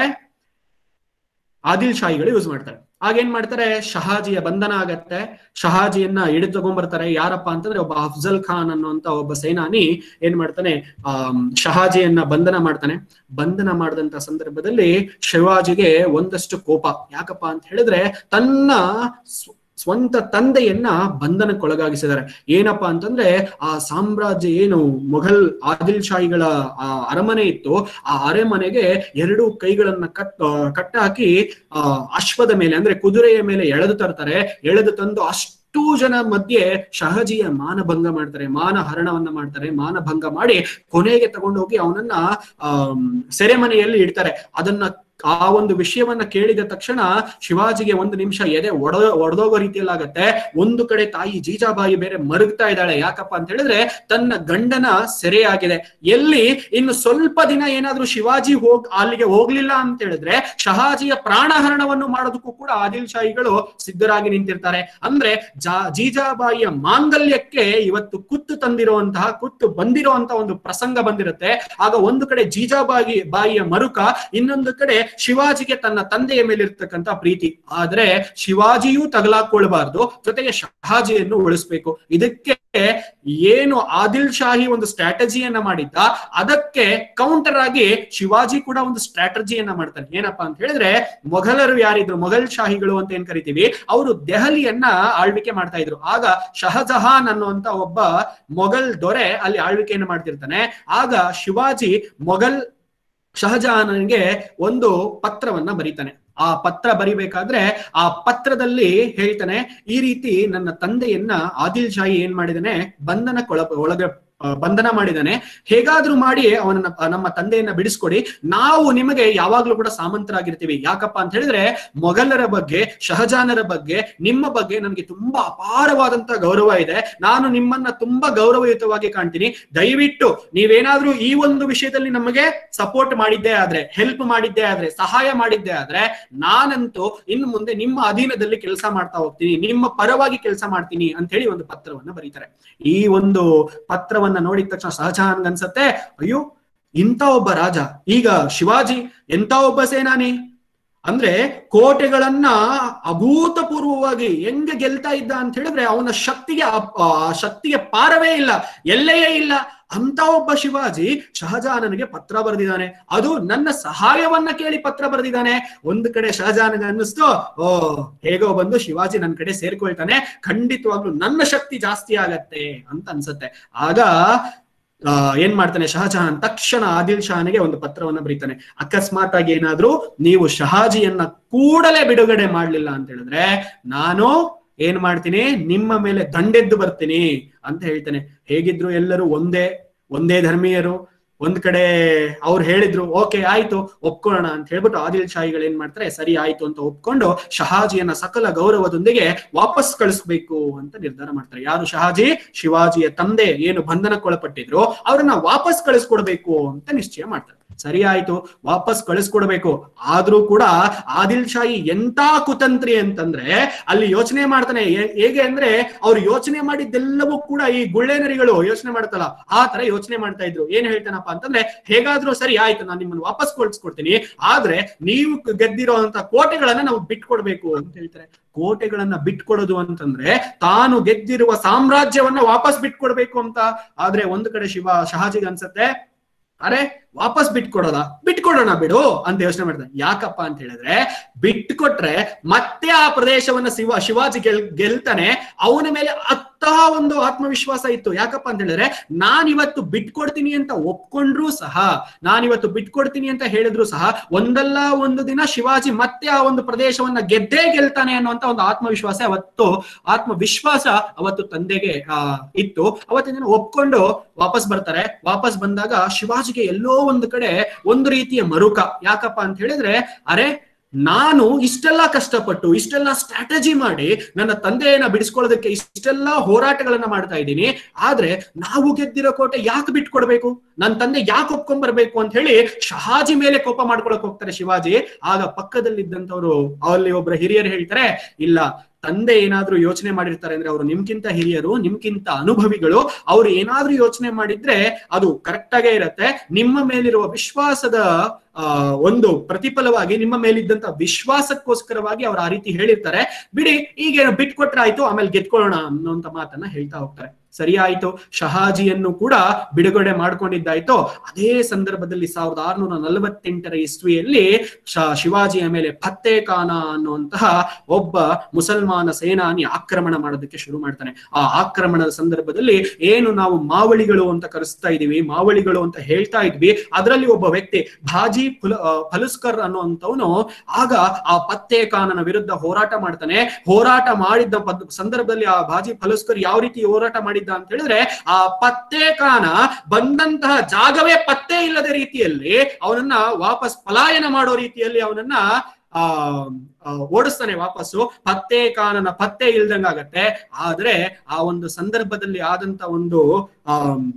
ಆದಿಲ್ ಶಾಹಿಗಳು ಯೂಸ್ ಮಾಡ್ತಾರೆ ಆಗೇನ್ ಮಾಡ್ತಾರೆ ಶಹಾಜಿಯ ಬಂಧನ ಆಗತ್ತೆ ಶಹಾಜಿಯನ್ನ ಹಿಡಿದು ತಗೊಂಡ್ಬರ್ತಾರೆ ಯಾರಪ್ಪ ಅಂತಂದ್ರೆ ಒಬ್ಬ ಅಫ್ಜಲ್ ಖಾನ್ ಅನ್ನುವಂತ ಒಬ್ಬ ಸೇನಾನಿ ಏನ್ ಮಾಡ್ತಾನೆ ಆ ಶಹಾಜಿಯನ್ನ ಬಂಧನ ಮಾಡ್ತಾನೆ ಬಂಧನ ಮಾಡಿದಂತ ಸಂದರ್ಭದಲ್ಲಿ ಶಿವಾಜಿಗೆ ಒಂದಷ್ಟು ಕೋಪ ಯಾಕಪ್ಪ ಅಂತ ಹೇಳಿದ್ರೆ ತನ್ನ ಸ್ವ- ಸ್ವಂತ ತಂದೆಯನ್ನ ಬಂಧನಕ್ಕೊಳಗಾಗಿಸಿದ್ದಾರೆ ಏನಪ್ಪಾ ಅಂತಂದ್ರೆ ಆ ಸಾಮ್ರಾಜ್ಯ ಏನು ಮೊಘಲ್ ಆದಿಲ್ ಶಾಹಿಗಳ ಆ ಅರಮನೆ ಇತ್ತು ಆ ಅರಮನೆಗೆ ಎರಡು ಕೈಗಳನ್ನ ಕಟ್ ಆ, ಕಟ್ಟಾಕಿ ಆ ಅಶ್ವದ ಮೇಲೆ ಅಂದ್ರೆ ಕುದುರೆಯ ಮೇಲೆ ಎಳೆದು ತರ್ತಾರೆ ಎಳೆದು ತಂದು ಅಷ್ಟು ಜನ ಮಧ್ಯೆ ಶಹಜಿಯ ಮಾನಭಂಗ ಮಾಡ್ತಾರೆ ಮಾನಹರಣವನ್ನ ಮಾಡ್ತಾರೆ ಮಾನಭಂಗ ಮಾಡಿ ಕೊನೆಗೆ ತಗೊಂಡೋಗಿ ಅವನನ್ನ ಆ ಸೆರೆಮನೆಯಲ್ಲಿ ಇಡ್ತಾರೆ ಅದನ್ನ ಆ ಒಂದು ವಿಷಯವನ್ನ ಕೇಳಿದ ತಕ್ಷಣ ಶಿವಾಜಿಗೆ ಒಂದು ನಿಮಿಷ ಎದೆ ಒಡ ಒಡೆದೋಗೋ ರೀತಿಯಲ್ಲಿ ಆಗತ್ತೆ ಒಂದು ಕಡೆ ತಾಯಿ ಜೀಜಾಬಾಯಿ ಬೇರೆ ಮರುಗ್ತಾ ಇದ್ದಾಳೆ ಯಾಕಪ್ಪ ಅಂತ ಹೇಳಿದ್ರೆ ತನ್ನ ಗಂಡನ ಸೆರೆಯಾಗಿದೆ ಎಲ್ಲಿ ಇನ್ನು ಸ್ವಲ್ಪ ದಿನ ಏನಾದ್ರೂ ಶಿವಾಜಿ ಹೋಗ್ ಅಲ್ಲಿಗೆ ಹೋಗ್ಲಿಲ್ಲ ಅಂತ ಹೇಳಿದ್ರೆ ಶಹಾಜಿಯ ಪ್ರಾಣಹರಣವನ್ನು ಮಾಡೋದಕ್ಕೂ ಕೂಡ ಆದಿಲ್ ಶಾಹಿಗಳು ಸಿದ್ಧರಾಗಿ ನಿಂತಿರ್ತಾರೆ ಅಂದ್ರೆ ಜಾ ಜೀಜಾಬಾಯಿಯ ಮಾಂಗಲ್ಯಕ್ಕೆ ಇವತ್ತು ಕುತ್ತು ತಂದಿರುವಂತಹ ಕುತ್ತು ಬಂದಿರುವಂತಹ ಒಂದು ಪ್ರಸಂಗ ಬಂದಿರುತ್ತೆ ಆಗ ಒಂದು ಕಡೆ ಜೀಜಾಬಾಯಿ ಬಾಯಿಯ ಮರುಕ ಇನ್ನೊಂದು ಕಡೆ ಶಿವಾಜಿಗೆ ತನ್ನ ತಂದೆಯ ಮೇಲೆ ಇರ್ತಕ್ಕಂತ ಪ್ರೀತಿ ಆದ್ರೆ ಶಿವಾಜಿಯೂ ತಗಲಾಕೊಳ್ಬಾರ್ದು ಜೊತೆಗೆ ಶಹಾಜಿಯನ್ನು ಉಳಿಸ್ಬೇಕು ಇದಕ್ಕೆ ಏನು ಆದಿಲ್ ಶಾಹಿ ಒಂದು ಸ್ಟ್ರಾಟಜಿಯನ್ನ ಮಾಡಿದ್ದ ಅದಕ್ಕೆ ಕೌಂಟರ್ ಆಗಿ ಶಿವಾಜಿ ಕೂಡ ಒಂದು ಸ್ಟ್ರಾಟಜಿಯನ್ನ ಮಾಡ್ತಾನೆ ಏನಪ್ಪಾ ಅಂತ ಹೇಳಿದ್ರೆ ಮೊಘಲರು ಯಾರಿದ್ರು ಮೊಘಲ್ ಶಾಹಿಗಳು ಅಂತ ಏನ್ ಕರಿತೀವಿ ಅವರು ದೆಹಲಿಯನ್ನ ಆಳ್ವಿಕೆ ಮಾಡ್ತಾ ಇದ್ರು ಆಗ ಶಹಜಹಾನ್ ಅನ್ನುವಂತ ಒಬ್ಬ ಮೊಘಲ್ ದೊರೆ ಅಲ್ಲಿ ಆಳ್ವಿಕೆಯನ್ನು ಮಾಡ್ತಿರ್ತಾನೆ ಆಗ ಶಿವಾಜಿ ಮೊಘಲ್ ಶಹಜಹಾನನಿಗೆ ಒಂದು ಪತ್ರವನ್ನ ಬರೀತಾನೆ ಆ ಪತ್ರ ಬರಿಬೇಕಾದ್ರೆ ಆ ಪತ್ರದಲ್ಲಿ ಹೇಳ್ತಾನೆ ಈ ರೀತಿ ನನ್ನ ತಂದೆಯನ್ನ ಆದಿಲ್ ಶಾಹಿ ಏನ್ ಮಾಡಿದಾನೆ ಬಂಧನಕ್ಕೊಳ ಒಳಗ ಆ, ಬಂಧನ ಮಾಡಿದಾನೆ ಹೇಗಾದ್ರೂ ಮಾಡಿ ಅವನನ್ನ ಆ, ನಮ್ಮ ತಂದೆಯನ್ನ ಬಿಡಿಸ್ಕೊಡಿ ನಾವು ನಿಮಗೆ ಯಾವಾಗ್ಲೂ ಕೂಡ ಸಾಮಂತರಾಗಿರ್ತೀವಿ ಯಾಕಪ್ಪ ಅಂತ ಹೇಳಿದ್ರೆ ಮೊಘಲರ ಬಗ್ಗೆ ಶಹಜಾನರ ಬಗ್ಗೆ ನಿಮ್ಮ ಬಗ್ಗೆ ನನಗೆ ತುಂಬಾ ಅಪಾರವಾದಂತ ಗೌರವ ಇದೆ ನಾನು ನಿಮ್ಮನ್ನ ತುಂಬಾ ಗೌರವಯುತವಾಗಿ ಕಾಣ್ತೀನಿ ದಯವಿಟ್ಟು ನೀವೇನಾದ್ರೂ ಈ ಒಂದು ವಿಷಯದಲ್ಲಿ ನಮಗೆ ಸಪೋರ್ಟ್ ಮಾಡಿದ್ದೇ ಆದ್ರೆ ಹೆಲ್ಪ್ ಮಾಡಿದ್ದೇ ಆದ್ರೆ ಸಹಾಯ ಮಾಡಿದ್ದೇ ಆದ್ರೆ ನಾನಂತೂ ಇನ್ನು ಮುಂದೆ ನಿಮ್ಮ ಅಧೀನದಲ್ಲಿ ಕೆಲಸ ಮಾಡ್ತಾ ಹೋಗ್ತೀನಿ ನಿಮ್ಮ ಪರವಾಗಿ ಕೆಲಸ ಮಾಡ್ತೀನಿ ಅಂತ ಹೇಳಿ ಒಂದು ಪತ್ರವನ್ನ ಬರೀತಾರೆ ಈ ಒಂದು ಪತ್ರವನ್ನ ನೋಡಿದ ತಕ್ಷಣ ಸಹಜಾನ್ ಅನ್ಸತ್ತೆ ಅಯ್ಯೋ ಇಂಥ ಒಬ್ಬ ರಾಜ ಈಗ ಶಿವಾಜಿ ಎಂತ ಒಬ್ಬ ಸೇನಾನಿ ಅಂದ್ರೆ ಕೋಟೆಗಳನ್ನ ಅಭೂತಪೂರ್ವವಾಗಿ ಹೆಂಗೆ ಗೆಲ್ತಾ ಇದ್ದ ಅಂತ ಹೇಳಿದ್ರೆ ಅವನ ಶಕ್ತಿಗೆ ಅಪ್- ಆ ಶಕ್ತಿಗೆ ಪಾರವೇ ಇಲ್ಲ ಎಲ್ಲೆಯೇ ಇಲ್ಲ ಅಂತ ಒಬ್ಬ ಶಿವಾಜಿ ಶಹಜಾನನಿಗೆ ಪತ್ರ ಬರೆದಿದ್ದಾನೆ ಅದು ನನ್ನ ಸಹಾಯವನ್ನ ಕೇಳಿ ಪತ್ರ ಬರೆದಿದ್ದಾನೆ ಒಂದು ಕಡೆ ಶಹಜಾನಗೆ ಅನ್ನಿಸ್ತು ಓ ಹೇಗೋ ಬಂದು ಶಿವಾಜಿ ನನ್ನ ಕಡೆ ಸೇರ್ಕೊಳ್ತಾನೆ ಖಂಡಿತವಾಗ್ಲೂ ನನ್ನ ಶಕ್ತಿ ಜಾಸ್ತಿ ಆಗತ್ತೆ ಅಂತ ಅನ್ಸುತ್ತೆ ಆಗ ಆ, ಏನ್ ಮಾಡ್ತಾನೆ ಶಹಜಹಾನ್ ತಕ್ಷಣ ಆದಿಲ್ ಶಾಹನಿಗೆ ಒಂದು ಪತ್ರವನ್ನ ಬರೀತಾನೆ ಅಕಸ್ಮಾತ್ ಆಗಿ ಏನಾದ್ರೂ ನೀವು ಶಹಾಜಿಯನ್ನ ಕೂಡಲೇ ಬಿಡುಗಡೆ ಮಾಡ್ಲಿಲ್ಲ ಅಂತ ಹೇಳಿದ್ರೆ ನಾನು ಏನ್ ಮಾಡ್ತೀನಿ ನಿಮ್ಮ ಮೇಲೆ ದಂಡೆದ್ದು ಬರ್ತೀನಿ ಅಂತ ಹೇಳ್ತಾನೆ ಹೇಗಿದ್ರು ಎಲ್ಲರೂ ಒಂದೇ ಒಂದೇ ಧರ್ಮೀಯರು ಒಂದ್ ಕಡೆ ಅವ್ರು ಹೇಳಿದ್ರು ಓಕೆ ಆಯ್ತು ಒಪ್ಕೊಳ್ಳೋಣ ಅಂತ ಹೇಳ್ಬಿಟ್ಟು ಆದಿಲ್ ಶಾಹಿಗಳು ಏನ್ ಮಾಡ್ತಾರೆ ಸರಿ ಆಯ್ತು ಅಂತ ಒಪ್ಕೊಂಡು ಶಹಾಜಿಯನ್ನ ಸಕಲ ಗೌರವದೊಂದಿಗೆ ವಾಪಸ್ ಕಳಿಸ್ಬೇಕು ಅಂತ ನಿರ್ಧಾರ ಮಾಡ್ತಾರೆ ಯಾರು ಶಹಾಜಿ ಶಿವಾಜಿಯ ತಂದೆ ಏನು ಬಂಧನಕ್ಕೊಳಪಟ್ಟಿದ್ರು ಅವ್ರನ್ನ ವಾಪಸ್ ಕಳಿಸ್ಕೊಡ್ಬೇಕು ಅಂತ ನಿಶ್ಚಯ ಮಾಡ್ತಾರೆ ಸರಿ ಆಯ್ತು ವಾಪಸ್ ಕಳಿಸ್ಕೊಡ್ಬೇಕು ಆದ್ರೂ ಕೂಡ ಆದಿಲ್ ಶಾಹಿ ಎಂತ ಕುತಂತ್ರಿ ಅಂತಂದ್ರೆ ಅಲ್ಲಿ ಯೋಚನೆ ಮಾಡ್ತಾನೆ ಹೇ- ಹೇಗೆ ಅಂದ್ರೆ ಅವ್ರು ಯೋಚನೆ ಮಾಡಿದ್ದೆಲ್ಲವೂ ಕೂಡ ಈ ಗುಳ್ಳೆನರಿಗಳು ಯೋಚನೆ ಮಾಡ್ತಲ್ಲ ಆ ತರ ಯೋಚನೆ ಮಾಡ್ತಾ ಇದ್ರು ಏನ್ ಹೇಳ್ತಾನಪ್ಪ ಅಂತಂದ್ರೆ ಹೇಗಾದ್ರೂ ಸರಿ ಆಯ್ತು ನಾನು ನಿಮ್ಮನ್ನು ವಾಪಸ್ ಕಳಿಸ್ಕೊಡ್ತೀನಿ ಆದ್ರೆ ನೀವು ಗೆದ್ದಿರೋ ಅಂತ ಕೋಟೆಗಳನ್ನ ನಾವು ಬಿಟ್ಕೊಡ್ಬೇಕು ಅಂತ ಹೇಳ್ತಾರೆ ಕೋಟೆಗಳನ್ನ ಬಿಟ್ಕೊಡೋದು ಅಂತಂದ್ರೆ ತಾನು ಗೆದ್ದಿರುವ ಸಾಮ್ರಾಜ್ಯವನ್ನ ವಾಪಸ್ ಬಿಟ್ಕೊಡ್ಬೇಕು ಅಂತ ಆದ್ರೆ ಒಂದು ಕಡೆ ಶಿವ ಶಹಾಜಿಗೆ ಅನ್ಸತ್ತೆ ಅರೆ ವಾಪಸ್ ಬಿಟ್ಕೊಡೋದ ಬಿಟ್ಕೊಡೋಣ ಬಿಡು ಅಂತ ಯೋಚನೆ ಮಾಡ್ತಾನೆ ಯಾಕಪ್ಪ ಅಂತ ಹೇಳಿದ್ರೆ ಬಿಟ್ಕೊಟ್ರೆ ಮತ್ತೆ ಆ ಪ್ರದೇಶವನ್ನ ಶಿವ ಶಿವಾಜಿ ಗೆಲ್ ಗೆಲ್ತಾನೆ ಅವನ ಮೇಲೆ ಅಂತಹ ಒಂದು ಆತ್ಮವಿಶ್ವಾಸ ಇತ್ತು ಯಾಕಪ್ಪ ಅಂತ ಹೇಳಿದ್ರೆ ನಾನಿವತ್ತು ಬಿಟ್ಕೊಡ್ತೀನಿ ಅಂತ ಒಪ್ಕೊಂಡ್ರು ಸಹ ನಾನಿವತ್ತು ಬಿಟ್ಕೊಡ್ತೀನಿ ಅಂತ ಹೇಳಿದ್ರು ಸಹ ಒಂದಲ್ಲ ಒಂದು ದಿನ ಶಿವಾಜಿ ಮತ್ತೆ ಆ ಒಂದು ಪ್ರದೇಶವನ್ನ ಗೆದ್ದೇ ಗೆಲ್ತಾನೆ ಅನ್ನುವಂತ ಒಂದು ಆತ್ಮವಿಶ್ವಾಸ ಅವತ್ತು ಆತ್ಮವಿಶ್ವಾಸ ಅವತ್ತು ತಂದೆಗೆ ಆ ಇತ್ತು ಅವತ್ತಿನ ದಿನ ಒಪ್ಕೊಂಡು ವಾಪಸ್ ಬರ್ತಾರೆ ವಾಪಸ್ ಬಂದಾಗ ಶಿವಾಜಿಗೆ ಎಲ್ಲೋ ಒಂದು ಕಡೆ ಒಂದು ರೀತಿಯ ಮರುಕ ಯಾಕಪ್ಪ ಅಂತ ಹೇಳಿದ್ರೆ ಅರೆ ನಾನು ಇಷ್ಟೆಲ್ಲ ಕಷ್ಟಪಟ್ಟು ಇಷ್ಟೆಲ್ಲ ಸ್ಟ್ರಾಟಜಿ ಮಾಡಿ ನನ್ನ ತಂದೆಯನ್ನ ಬಿಡಿಸ್ಕೊಳ್ಳೋದಕ್ಕೆ ಇಷ್ಟೆಲ್ಲ ಹೋರಾಟಗಳನ್ನ ಮಾಡ್ತಾ ಇದ್ದೀನಿ ಆದ್ರೆ ನಾವು ಗೆದ್ದಿರೋ ಕೋಟೆ ಯಾಕೆ ಬಿಟ್ಕೊಡ್ಬೇಕು ನನ್ನ ತಂದೆ ಯಾಕೆ ಒಪ್ಕೊಂಡ್ ಬರ್ಬೇಕು ಅಂತ ಹೇಳಿ ಶಹಾಜಿ ಮೇಲೆ ಕೋಪ ಮಾಡ್ಕೊಳಕ್ ಹೋಗ್ತಾರೆ ಶಿವಾಜಿ ಆಗ ಪಕ್ಕದಲ್ಲಿದ್ದಂಥವ್ರು ಅಲ್ಲಿ ಒಬ್ಬರ ಹಿರಿಯರು ಹೇಳ್ತಾರೆ ಇಲ್ಲ ತಂದೆ ಏನಾದ್ರೂ ಯೋಚನೆ ಮಾಡಿರ್ತಾರೆ ಅಂದ್ರೆ ಅವರು ನಿಮ್ಗಿಂತ ಹಿರಿಯರು ನಿಮ್ಗಿಂತ ಅನುಭವಿಗಳು ಅವ್ರು ಏನಾದ್ರೂ ಯೋಚನೆ ಮಾಡಿದ್ರೆ ಅದು ಕರೆಕ್ಟ್ ಆಗೇ ಇರತ್ತೆ ನಿಮ್ಮ ಮೇಲಿರುವ ವಿಶ್ವಾಸದ ಆ ಒಂದು ಪ್ರತಿಫಲವಾಗಿ ನಿಮ್ಮ ಮೇಲಿದ್ದಂತ ವಿಶ್ವಾಸಕ್ಕೋಸ್ಕರವಾಗಿ ಅವ್ರು ಆ ರೀತಿ ಹೇಳಿರ್ತಾರೆ ಬಿಡಿ ಈಗ ಬಿಟ್ಕೊಟ್ರೆ ಆಯ್ತು ಆಮೇಲೆ ಗೆದ್ಕೊಳ್ಳೋಣ ಅನ್ನೋಂತ ಮಾತನ್ನ ಹೇಳ್ತಾ ಹೋಗ್ತಾರೆ ಸರಿ ಆಯ್ತು ಶಹಾಜಿಯನ್ನು ಕೂಡ ಬಿಡುಗಡೆ ಮಾಡ್ಕೊಂಡಿದ್ದಾಯ್ತು ಅದೇ ಸಂದರ್ಭದಲ್ಲಿ ಸಾವಿರದ ಆರ್ನೂರ ನಲವತ್ತೆಂಟರ ಇಸ್ವಿಯಲ್ಲಿ ಶ- ಶಿವಾಜಿಯ ಮೇಲೆ ಫತ್ತೇ ಖಾನ ಅನ್ನುವಂತಹ ಒಬ್ಬ ಮುಸಲ್ಮಾನ ಸೇನಾನಿ ಆಕ್ರಮಣ ಮಾಡೋದಕ್ಕೆ ಶುರು ಮಾಡ್ತಾನೆ ಆ ಆಕ್ರಮಣದ ಸಂದರ್ಭದಲ್ಲಿ ಏನು ನಾವು ಮಾವಳಿಗಳು ಅಂತ ಕರೆಸ್ತಾ ಇದೀವಿ ಮಾವಳಿಗಳು ಅಂತ ಹೇಳ್ತಾ ಇದ್ವಿ ಅದರಲ್ಲಿ ಒಬ್ಬ ವ್ಯಕ್ತಿ ಭಾಜಿ ಫುಲ ಆ, ಫಲುಸ್ಕರ್ ಅನ್ನುವಂಥವನು ಆಗ ಆ ಪತ್ತೆ ಖಾನನ ವಿರುದ್ಧ ಹೋರಾಟ ಮಾಡ್ತಾನೆ ಹೋರಾಟ ಮಾಡಿದ್ದ ಪದ್- ಸಂದರ್ಭದಲ್ಲಿ ಆ ಭಾಜಿ ಫಲುಸ್ಕರ್ ಯಾವ ರೀತಿ ಹೋರಾಟ ಮಾಡಿದ್ದ ಅಂತ ಹೇಳಿದ್ರೆ ಆ ಪತ್ತೆ ಖಾನ ಬಂದಂತಹ ಜಾಗವೇ ಪತ್ತೆ ಇಲ್ಲದ ರೀತಿಯಲ್ಲಿ ಅವನನ್ನ ವಾಪಸ್ ಪಲಾಯನ ಮಾಡೋ ರೀತಿಯಲ್ಲಿ ಅವನನ್ನ ಆ ಆ, ಓಡಿಸ್ತಾನೆ ವಾಪಸ್ಸು ಪತ್ತೆ ಖಾನನ ಪತ್ತೆ ಇಲ್ದಂಗಾಗತ್ತೆ ಆದ್ರೆ ಆ ಒಂದು ಸಂದರ್ಭದಲ್ಲಿ ಆದಂತ ಒಂದು ಆ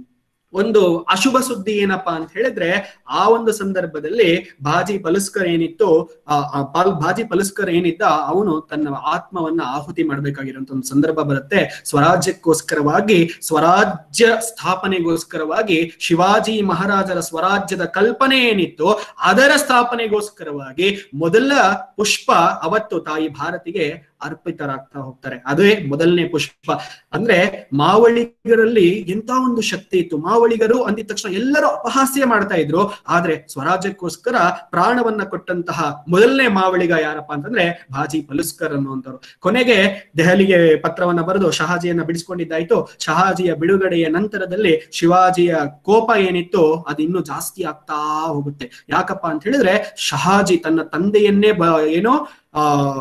ಒಂದು ಅಶುಭ ಸುದ್ದಿ ಏನಪ್ಪಾ ಅಂತ ಹೇಳಿದ್ರೆ ಆ ಒಂದು ಸಂದರ್ಭದಲ್ಲಿ ಬಾಜಿ ಪಲಸ್ಕರ್ ಏನಿತ್ತು ಆ ಆ ಪಾಲ್- ಬಾಜಿ ಪಲಸ್ಕರ್ ಏನಿದ್ದ ಅವನು ತನ್ನ ಆತ್ಮವನ್ನ ಆಹುತಿ ಮಾಡ್ಬೇಕಾಗಿರುವಂತ ಒಂದು ಸಂದರ್ಭ ಬರುತ್ತೆ ಸ್ವರಾಜ್ಯಕ್ಕೋಸ್ಕರವಾಗಿ ಸ್ವರಾಜ್ಯ ಸ್ಥಾಪನೆಗೋಸ್ಕರವಾಗಿ ಶಿವಾಜಿ ಮಹಾರಾಜರ ಸ್ವರಾಜ್ಯದ ಕಲ್ಪನೆ ಏನಿತ್ತು ಅದರ ಸ್ಥಾಪನೆಗೋಸ್ಕರವಾಗಿ ಮೊದಲ ಪುಷ್ಪ ಅವತ್ತು ತಾಯಿ ಭಾರತಿಗೆ ಅರ್ಪಿತರಾಗ್ತಾ ಹೋಗ್ತಾರೆ ಅದೇ ಮೊದಲನೇ ಪುಷ್ಪ ಅಂದ್ರೆ ಮಾವಳಿಗರಲ್ಲಿ ಎಂತ ಒಂದು ಶಕ್ತಿ ಇತ್ತು ಮಾವಳಿಗರು ಅಂದಿದ ತಕ್ಷಣ ಎಲ್ಲರೂ ಅಪಹಾಸ್ಯ ಮಾಡ್ತಾ ಇದ್ರು ಆದ್ರೆ ಸ್ವರಾಜ್ಯಕ್ಕೋಸ್ಕರ ಪ್ರಾಣವನ್ನ ಕೊಟ್ಟಂತಹ ಮೊದಲನೇ ಮಾವಳಿಗ ಯಾರಪ್ಪ ಅಂತಂದ್ರೆ ಬಾಜಿ ಪಲುಸ್ಕರ್ ಅನ್ನುವಂಥವ್ರು ಕೊನೆಗೆ ದೆಹಲಿಗೆ ಪತ್ರವನ್ನ ಬರೆದು ಶಹಾಜಿಯನ್ನ ಬಿಡಿಸ್ಕೊಂಡಿದ್ದಾಯ್ತು ಶಹಾಜಿಯ ಬಿಡುಗಡೆಯ ನಂತರದಲ್ಲಿ ಶಿವಾಜಿಯ ಕೋಪ ಏನಿತ್ತು ಅದು ಇನ್ನೂ ಜಾಸ್ತಿ ಆಗ್ತಾ ಹೋಗುತ್ತೆ ಯಾಕಪ್ಪ ಅಂತ ಹೇಳಿದ್ರೆ ಶಹಾಜಿ ತನ್ನ ತಂದೆಯನ್ನೇ ಬ ಏನೋ ಆ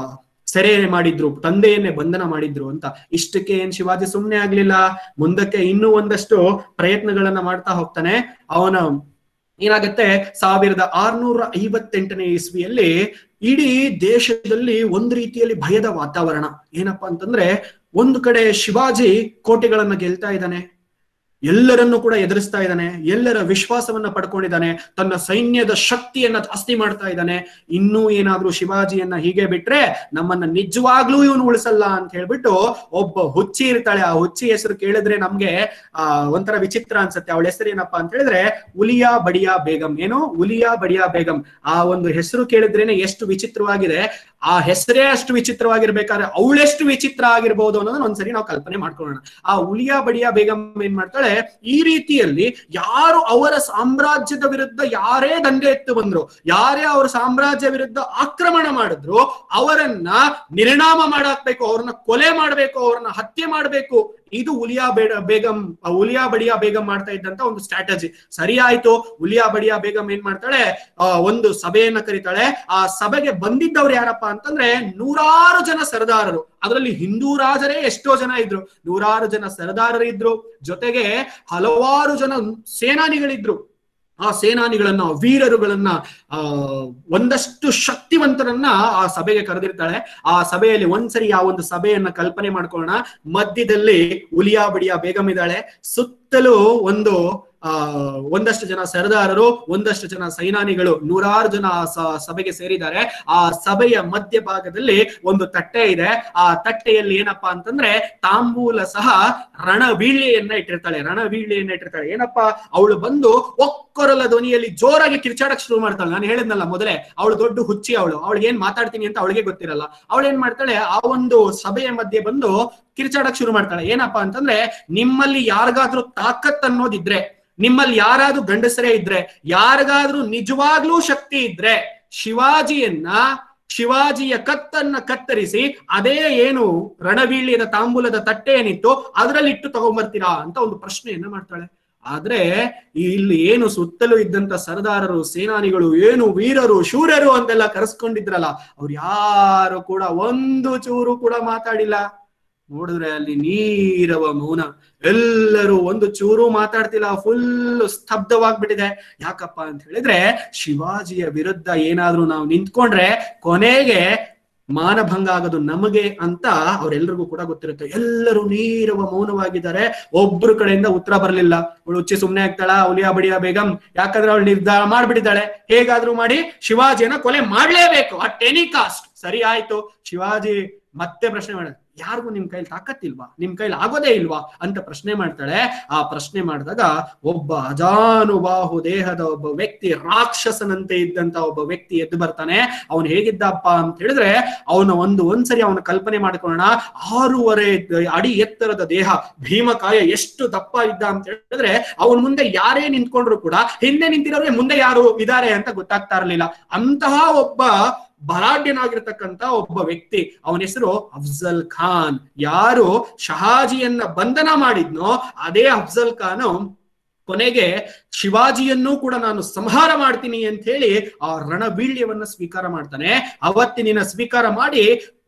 ಸೆರೆ ಮಾಡಿದ್ರು ತಂದೆಯನ್ನೇ ಬಂಧನ ಮಾಡಿದ್ರು ಅಂತ ಇಷ್ಟಕ್ಕೆ ಏನ್ ಶಿವಾಜಿ ಸುಮ್ನೆ ಆಗ್ಲಿಲ್ಲ ಮುಂದಕ್ಕೆ ಇನ್ನೂ ಒಂದಷ್ಟು ಪ್ರಯತ್ನಗಳನ್ನ ಮಾಡ್ತಾ ಹೋಗ್ತಾನೆ ಅವನ ಏನಾಗತ್ತೆ ಸಾವಿರದ ಆರ್ನೂರ ಐವತ್ತೆಂಟನೇ ಇಸ್ವಿಯಲ್ಲಿ ಇಡೀ ದೇಶದಲ್ಲಿ ಒಂದು ರೀತಿಯಲ್ಲಿ ಭಯದ ವಾತಾವರಣ ಏನಪ್ಪಾ ಅಂತಂದ್ರೆ ಒಂದು ಕಡೆ ಶಿವಾಜಿ ಕೋಟೆಗಳನ್ನ ಗೆಲ್ತಾ ಇದ್ದಾನೆ ಎಲ್ಲರನ್ನು ಕೂಡ ಎದುರಿಸ್ತಾ ಇದ್ದಾನೆ ಎಲ್ಲರ ವಿಶ್ವಾಸವನ್ನ ಪಡ್ಕೊಂಡಿದ್ದಾನೆ ತನ್ನ ಸೈನ್ಯದ ಶಕ್ತಿಯನ್ನ ಜಾಸ್ತಿ ಮಾಡ್ತಾ ಇದ್ದಾನೆ ಇನ್ನೂ ಏನಾದ್ರೂ ಶಿವಾಜಿಯನ್ನ ಹೀಗೆ ಬಿಟ್ರೆ ನಮ್ಮನ್ನ ನಿಜವಾಗ್ಲೂ ಇವನು ಉಳಿಸಲ್ಲ ಅಂತ ಹೇಳ್ಬಿಟ್ಟು ಒಬ್ಬ ಹುಚ್ಚಿ ಇರ್ತಾಳೆ ಆ ಹುಚ್ಚಿ ಹೆಸರು ಕೇಳಿದ್ರೆ ನಮ್ಗೆ ಆ ಒಂಥರ ವಿಚಿತ್ರ ಅನ್ಸುತ್ತೆ ಅವಳ ಹೆಸರು ಏನಪ್ಪಾ ಅಂತ ಹೇಳಿದ್ರೆ ಉಲಿಯಾ ಬಡಿಯಾ ಬೇಗಂ ಏನು ಉಲಿಯಾ ಬಡಿಯಾ ಬೇಗಂ ಆ ಒಂದು ಹೆಸರು ಕೇಳಿದ್ರೇನೆ ಎಷ್ಟು ವಿಚಿತ್ರವಾಗಿದೆ ಆ ಹೆಸರೇ ಅಷ್ಟು ವಿಚಿತ್ರವಾಗಿರ್ಬೇಕಾದ್ರೆ ಅವಳೆಷ್ಟು ವಿಚಿತ್ರ ಆಗಿರ್ಬೋದು ಅನ್ನೋದನ್ನ ಒಂದ್ಸರಿ ನಾವು ಕಲ್ಪನೆ ಮಾಡ್ಕೊಳ್ಳೋಣ ಆ ಉಲಿಯಾ ಬಡಿಯಾ ಬೇಗಂ ಏನ್ ಮಾಡ್ತಾಳೆ ಈ ರೀತಿಯಲ್ಲಿ ಯಾರು ಅವರ ಸಾಮ್ರಾಜ್ಯದ ವಿರುದ್ಧ ಯಾರೇ ದಂಗೆ ಎತ್ತು ಬಂದ್ರು ಯಾರೇ ಅವರ ಸಾಮ್ರಾಜ್ಯ ವಿರುದ್ಧ ಆಕ್ರಮಣ ಮಾಡಿದ್ರು ಅವರನ್ನ ನಿರ್ನಾಮ ಮಾಡಾಕ್ಬೇಕು ಅವ್ರನ್ನ ಕೊಲೆ ಮಾಡ್ಬೇಕು ಅವ್ರನ್ನ ಹತ್ಯೆ ಮಾಡ್ಬೇಕು ಇದು ಉಲಿಯಾ ಬೇಡ ಬೇಗಂ ಆ ಉಲಿಯಾ ಬಡಿಯಾ ಬೇಗಂ ಮಾಡ್ತಾ ಇದ್ದಂತ ಒಂದು ಸ್ಟ್ರಾಟಜಿ ಸರಿ ಆಯ್ತು ಉಲಿಯಾ ಬಡಿಯಾ ಬೇಗಂ ಏನ್ ಮಾಡ್ತಾಳೆ ಆ ಒಂದು ಸಭೆಯನ್ನ ಕರೀತಾಳೆ ಆ ಸಭೆಗೆ ಬಂದಿದ್ದವ್ರು ಯಾರಪ್ಪ ಅಂತಂದ್ರೆ ನೂರಾರು ಜನ ಸರದಾರರು ಅದರಲ್ಲಿ ಹಿಂದೂ ರಾಜರೇ ಎಷ್ಟೋ ಜನ ಇದ್ರು ನೂರಾರು ಜನ ಸರದಾರರು ಇದ್ರು ಜೊತೆಗೆ ಹಲವಾರು ಜನ ಸೇನಾನಿಗಳಿದ್ರು ಆ ಸೇನಾನಿಗಳನ್ನ ವೀರರುಗಳನ್ನ ಆ ಒಂದಷ್ಟು ಶಕ್ತಿವಂತರನ್ನ ಆ ಸಭೆಗೆ ಕರೆದಿರ್ತಾಳೆ ಆ ಸಭೆಯಲ್ಲಿ ಒಂದ್ಸರಿ ಆ ಒಂದು ಸಭೆಯನ್ನ ಕಲ್ಪನೆ ಮಾಡ್ಕೊಳ್ಳೋಣ ಮಧ್ಯದಲ್ಲಿ ಉಲಿಯಾ ಬಡಿಯಾ ಬೇಗಂ ಇದ್ದಾಳೆ ಸುತ್ತಲೂ ಒಂದು ಆ ಒಂದಷ್ಟು ಜನ ಸರದಾರರು ಒಂದಷ್ಟು ಜನ ಸೈನಾನಿಗಳು ನೂರಾರು ಜನ ಆ ಸ- ಸಭೆಗೆ ಸೇರಿದ್ದಾರೆ ಆ ಸಭೆಯ ಮಧ್ಯಭಾಗದಲ್ಲಿ ಒಂದು ತಟ್ಟೆ ಇದೆ ಆ ತಟ್ಟೆಯಲ್ಲಿ ಏನಪ್ಪಾ ಅಂತಂದ್ರೆ ತಾಂಬೂಲ ಸಹ ರಣವೀಳ್ಯೆಯನ್ನ ಇಟ್ಟಿರ್ತಾಳೆ ರಣವೀಳ್ಯೆಯನ್ನ ಇಟ್ಟಿರ್ತಾಳೆ ಏನಪ್ಪಾ ಅವಳು ಬಂದು ಒಕ್ಕೊರಲ ಧ್ವನಿಯಲ್ಲಿ ಜೋರಾಗಿ ಕಿರ್ಚಾಡಕ್ ಶುರು ಮಾಡ್ತಾಳೆ ನಾನು ಹೇಳಿದ್ನಲ್ಲ ಮೊದಲೇ ಅವಳು ದೊಡ್ಡ ಹುಚ್ಚಿ ಅವಳು ಅವಳಿಗೆ ಏನ್ ಮಾತಾಡ್ತೀನಿ ಅಂತ ಅವಳಿಗೆ ಗೊತ್ತಿರಲ್ಲ ಅವಳು ಏನ್ ಮಾಡ್ತಾಳೆ ಆ ಒಂದು ಸಭೆಯ ಮಧ್ಯೆ ಬಂದು ಕಿರ್ಚಾಡಕ್ ಶುರು ಮಾಡ್ತಾಳೆ ಏನಪ್ಪಾ ಅಂತಂದ್ರೆ ನಿಮ್ಮಲ್ಲಿ ಯಾರಿಗಾದ್ರೂ ತಾಕತ್ ಅನ್ನೋದಿದ್ರೆ ನಿಮ್ಮಲ್ಲಿ ಯಾರಾದ್ರೂ ಗಂಡಸರೇ ಇದ್ರೆ ಯಾರಿಗಾದ್ರೂ ನಿಜವಾಗ್ಲೂ ಶಕ್ತಿ ಇದ್ರೆ ಶಿವಾಜಿಯನ್ನ ಶಿವಾಜಿಯ ಕತ್ತನ್ನ ಕತ್ತರಿಸಿ ಅದೇ ಏನು ರಣವೀಳ್ಯದ ತಾಂಬೂಲದ ತಟ್ಟೆ ಏನಿತ್ತು ಅದರಲ್ಲಿ ಇಟ್ಟು ತಗೊಂಡ್ಬರ್ತೀರಾ ಅಂತ ಒಂದು ಪ್ರಶ್ನೆಯನ್ನ ಮಾಡ್ತಾಳೆ ಆದ್ರೆ ಇಲ್ಲಿ ಏನು ಸುತ್ತಲೂ ಇದ್ದಂತ ಸರದಾರರು ಸೇನಾನಿಗಳು ಏನು ವೀರರು ಶೂರರು ಅಂತೆಲ್ಲ ಕರೆಸ್ಕೊಂಡಿದ್ರಲ್ಲ ಅವ್ರು ಯಾರು ಕೂಡ ಒಂದು ಚೂರು ಕೂಡ ಮಾತಾಡಿಲ್ಲ ನೋಡಿದ್ರೆ ಅಲ್ಲಿ ನೀರವ ಮೌನ ಎಲ್ಲರೂ ಒಂದು ಚೂರು ಮಾತಾಡ್ತಿಲ್ಲ ಫುಲ್ ಸ್ತಬ್ಧವಾಗ್ಬಿಟ್ಟಿದೆ ಯಾಕಪ್ಪ ಅಂತ ಹೇಳಿದ್ರೆ ಶಿವಾಜಿಯ ವಿರುದ್ಧ ಏನಾದ್ರೂ ನಾವು ನಿಂತ್ಕೊಂಡ್ರೆ ಕೊನೆಗೆ ಮಾನಭಂಗ ಆಗೋದು ನಮಗೆ ಅಂತ ಅವರೆಲ್ಲರಿಗೂ ಕೂಡ ಗೊತ್ತಿರುತ್ತೆ ಎಲ್ಲರೂ ನೀರವ ಮೌನವಾಗಿದ್ದಾರೆ ಒಬ್ರು ಕಡೆಯಿಂದ ಉತ್ತರ ಬರಲಿಲ್ಲ ಅವಳು ಉಚ್ಚಿ ಸುಮ್ನೆ ಆಗ್ತಾಳ ಉಲಿಯಾ ಬಡಿಯಾ ಬೇಗಂ ಯಾಕಂದ್ರೆ ಅವಳು ನಿರ್ಧಾರ ಮಾಡ್ಬಿಟ್ಟಿದ್ದಾಳೆ ಹೇಗಾದ್ರೂ ಮಾಡಿ ಶಿವಾಜಿಯನ್ನ ಕೊಲೆ ಮಾಡ್ಲೇಬೇಕು ಅಟ್ ಎನಿ ಕಾಸ್ಟ್ ಸರಿ ಆಯ್ತು ಶಿವಾಜಿ ಮತ್ತೆ ಪ್ರಶ್ನೆ ಮಾಡ ಯಾರಿಗೂ ನಿಮ್ ಕೈಲಿ ತಾಕತ್ತಿಲ್ವಾ ನಿಮ್ ಕೈಲಿ ಆಗೋದೇ ಇಲ್ವಾ ಅಂತ ಪ್ರಶ್ನೆ ಮಾಡ್ತಾಳೆ ಆ ಪ್ರಶ್ನೆ ಮಾಡಿದಾಗ ಒಬ್ಬ ಅಜಾನುಬಾಹು ದೇಹದ ಒಬ್ಬ ವ್ಯಕ್ತಿ ರಾಕ್ಷಸನಂತೆ ಇದ್ದಂತ ಒಬ್ಬ ವ್ಯಕ್ತಿ ಎದ್ದು ಬರ್ತಾನೆ ಅವನು ಹೇಗಿದ್ದಪ್ಪ ಅಂತ ಹೇಳಿದ್ರೆ ಅವನ ಒಂದು ಒಂದ್ಸರಿ ಅವನ ಕಲ್ಪನೆ ಮಾಡ್ಕೊಳ್ಳೋಣ ಆರೂವರೆ ಅಡಿ ಎತ್ತರದ ದೇಹ ಭೀಮಕಾಯ ಎಷ್ಟು ದಪ್ಪ ಇದ್ದ ಅಂತ ಹೇಳಿದ್ರೆ ಅವನ ಮುಂದೆ ಯಾರೇ ನಿಂತ್ಕೊಂಡ್ರು ಕೂಡ ಹಿಂದೆ ನಿಂತಿರೋರೆ ಮುಂದೆ ಯಾರು ಇದಾರೆ ಅಂತ ಗೊತ್ತಾಗ್ತಾ ಇರಲಿಲ್ಲ ಅಂತಹ ಒಬ್ಬ ಬಲಾಢ್ಯನಾಗಿರ್ತಕ್ಕಂತ ಒಬ್ಬ ವ್ಯಕ್ತಿ ಅವನ ಹೆಸರು ಅಫ್ಜಲ್ ಖಾನ್ ಯಾರು ಶಹಾಜಿಯನ್ನ ಬಂಧನ ಮಾಡಿದ್ನೋ ಅದೇ ಅಫ್ಜಲ್ ಖಾನ್ ಕೊನೆಗೆ ಶಿವಾಜಿಯನ್ನೂ ಕೂಡ ನಾನು ಸಂಹಾರ ಮಾಡ್ತೀನಿ ಅಂತ ಹೇಳಿ ಆ ರಣಬೀಳ್ಯವನ್ನ ಸ್ವೀಕಾರ ಮಾಡ್ತಾನೆ ಅವತ್ತಿನ ಸ್ವೀಕಾರ ಮಾಡಿ